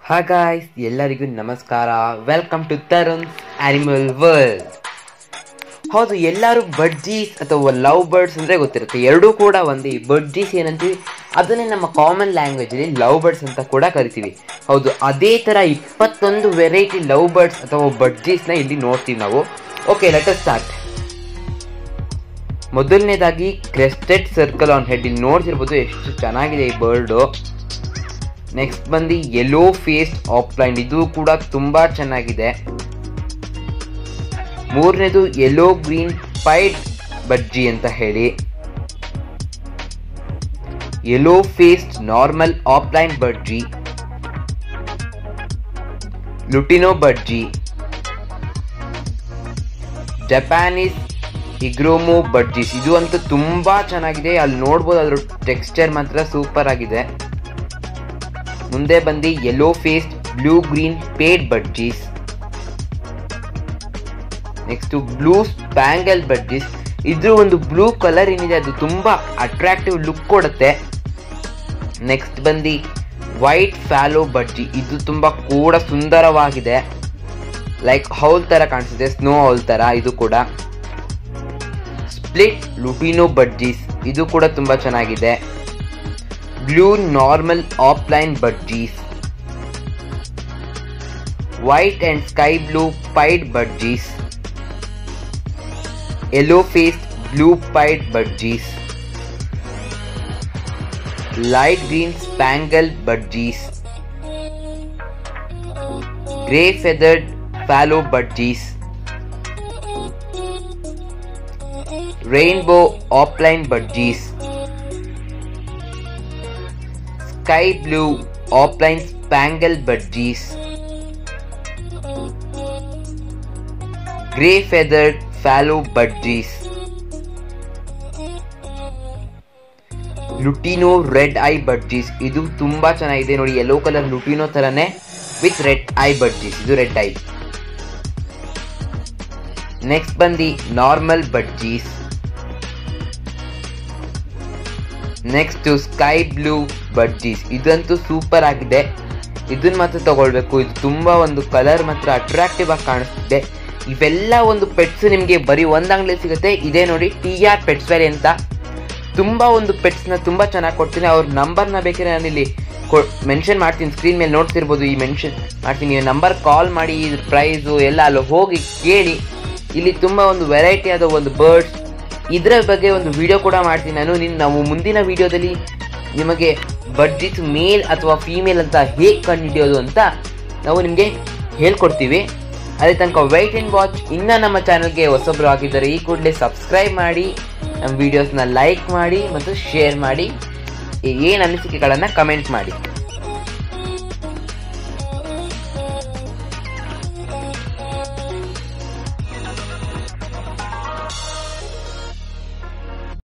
ಹಾ ಗಾಯ್ಸ್ ಎಲ್ಲರಿಗೂ ನಮಸ್ಕಾರ welcome to Tarun's animal world ಹೌದು ಎಲ್ಲರೂ ಬಡ್ಜೀಸ್ ಅಥವಾ ಲವ್ ಬರ್ಡ್ಸ್ ಅಂದರೆ ಗೊತ್ತಿರುತ್ತೆ ಎರಡೂ ಕೂಡ ಒಂದೇ ಬಡ್ಜೀಸ್ ಏನಂತೀವಿ ಅದನ್ನೇ ನಮ್ಮ ಕಾಮನ್ ಲ್ಯಾಂಗ್ವೇಜಲ್ಲಿ ಲವ್ ಬರ್ಡ್ಸ್ ಅಂತ ಕೂಡ ಕರಿತೀವಿ ಹೌದು ಅದೇ ಥರ ಇಪ್ಪತ್ತೊಂದು ವೆರೈಟಿ ಲವ್ ಬರ್ಡ್ಸ್ ಅಥವಾ ಬಡ್ಜೀಸ್ನ ಇಲ್ಲಿ ನೋಡ್ತೀವಿ ನಾವು ಓಕೆ ಲೆಟ್ ಸ್ಟಾರ್ಟ್ ಮೊದಲನೇದಾಗಿ ಕ್ರೆಸ್ಟೆಡ್ ಸರ್ಕಲ್ ಆನ್ ಹೆಡ್ ಇಲ್ಲಿ ನೋಡ್ತಿರ್ಬೋದು ಎಷ್ಟು ಚೆನ್ನಾಗಿದೆ ಈ ಬರ್ಡು ನೆಕ್ಸ್ಟ್ ಬಂದು ಯೆಲ್ಲೋ ಫೇಸ್ಡ್ ಆಫ್ಲೈನ್ ಇದು ಕೂಡ ತುಂಬಾ ಚೆನ್ನಾಗಿದೆ ಮೂರನೇದು ಯೆಲ್ಲೋ ಗ್ರೀನ್ ಪೈಡ್ ಬಜ್ಜಿ ಅಂತ ಹೇಳಿ yellow faced normal opaline budgie lutino budgie Japanese ಇಗ್ರೋಮೋ ಬಡ್ಜೀಸ್ ಇದು ಅಂತೂ ತುಂಬಾ ಚೆನ್ನಾಗಿದೆ ಅಲ್ಲಿ ನೋಡ್ಬೋದು ಅದ್ರ ಟೆಕ್ಸ್ಚರ್ ಮಾತ್ರ ಸೂಪರ್ ಆಗಿದೆ ಮುಂದೆ ಬಂದು yellow faced blue green pied budgies next blue spangle budgies ಇದ್ರ ಒಂದು ಬ್ಲೂ ಕಲರ್ ಏನಿದೆ ಅದು ತುಂಬಾ ಅಟ್ರಾಕ್ಟಿವ್ ಲುಕ್ ಕೊಡುತ್ತೆ ನೆಕ್ಸ್ಟ್ ಬಂದು ವೈಟ್ ಫ್ಯಾಲೋ ಬಡ್ಜಿ ಇದು ತುಂಬಾ ಕೂಡ ಸುಂದರವಾಗಿದೆ ಲೈಕ್ ಹೌಲ್ ತರ ಕಾಣಿಸುತ್ತೆ ಸ್ನೋ ಹೌಲ್ ತರ ಇದು ಕೂಡ ಸ್ಪ್ಲಿಟ್ ಲುಟಿನೋ ಬಡ್ಜೀಸ್ ಇದು ಕೂಡ ತುಂಬಾ ಚೆನ್ನಾಗಿದೆ blue normal opaline budgies white and sky blue pied budgies yellow faced blue pied budgies light green spangle budgies grey feathered fallow budgies rainbow opaline budgies sky blue opaline spangle budgies grey feathered fallow budgies lutino red eye budgies ಇದು ತುಂಬಾ ಚೆನ್ನಾಗಿದೆ ನೋಡಿ yellow colour lutino ತರನೇ with red eye budgies ಇದು red eye next ಬಂದು normal budgies next sky blue budgies ಇದಂತೂ super ಆಗಿದೆ ಇದನ್ನ ಮಾತ್ರ ತಗೊಳ್ಬೇಕು ಇದು ತುಂಬಾ ಒಂದು ಕಲರ್ ಮಾತ್ರ ಅಟ್ರಾಕ್ಟಿವ್ ಆಗಿ ಕಾಣಿಸ್ತಿದೆ ಇವೆಲ್ಲ ಒಂದು ಪೆಟ್ಸ್ ನಿಮಗೆ ಬರೀ ಒಂದು ಅಂಗಡಿ ಸಿಗುತ್ತೆ ಇದೇ ನೋಡಿ ಟಿ ಆರ್ ಪೆಟ್ಸ್ ವ್ಯಾಲಿ ಅಂತ ತುಂಬಾ ಒಂದು ಪೆಟ್ಸ್ನ ತುಂಬಾ ಚೆನ್ನಾಗಿ ಕೊಡ್ತೀನಿ ಅವ್ರ ನಂಬರ್ನ ಬೇಕಾದ್ರೆ ನಾನು ಇಲ್ಲಿ ಮೆನ್ಷನ್ ಮಾಡ್ತೀನಿ ಸ್ಕ್ರೀನ್ ಮೇಲೆ ನೋಡ್ತಿರ್ಬೋದು ಈ ಮೆನ್ಷನ್ ಮಾಡ್ತೀನಿ ನಂಬರ್ ಕಾಲ್ ಮಾಡಿ ಇದ್ರ ಪ್ರೈಸು ಎಲ್ಲ ಅಲ್ಲಿ ಹೋಗಿ ಕೇಳಿ ಇಲ್ಲಿ ತುಂಬಾ ಒಂದು ವೆರೈಟಿ ಆದ ಒಂದು ಬರ್ಡ್ಸ್ ಇದರ ಬಗ್ಗೆ ಒಂದು ವಿಡಿಯೋ ಕೂಡ ಮಾಡ್ತೀನಿ ನಾನು ನಿನ್ನ ನಾವು ಮುಂದಿನ ವಿಡಿಯೋದಲ್ಲಿ ನಿಮಗೆ ಬಡ್ಜಿತ್ ಮೇಲ್ ಅಥವಾ ಫೀಮೇಲ್ ಅಂತ ಹೇಗೆ ಕಂಡುಹಿಡಿಯೋದು ಅಂತ ನಾವು ನಿಮಗೆ ಹೇಳ್ಕೊಡ್ತೀವಿ ಅದೇ ತನಕ ವೈಟ್ ಆ್ಯಂಡ್ ವಾಚ್ ಇನ್ನು ನಮ್ಮ ಚಾನಲ್ಗೆ ಹೊಸೊಬ್ರು ಆಗಿದ್ದರೆ ಈ ಕೂಡಲೇ ಸಬ್ಸ್ಕ್ರೈಬ್ ಮಾಡಿ ನಮ್ಮ ವಿಡಿಯೋಸ್ನ ಲೈಕ್ ಮಾಡಿ ಮತ್ತು ಶೇರ್ ಮಾಡಿ ಏನು ಅನಿಸಿಕೆಗಳನ್ನು ಕಮೆಂಟ್ ಮಾಡಿ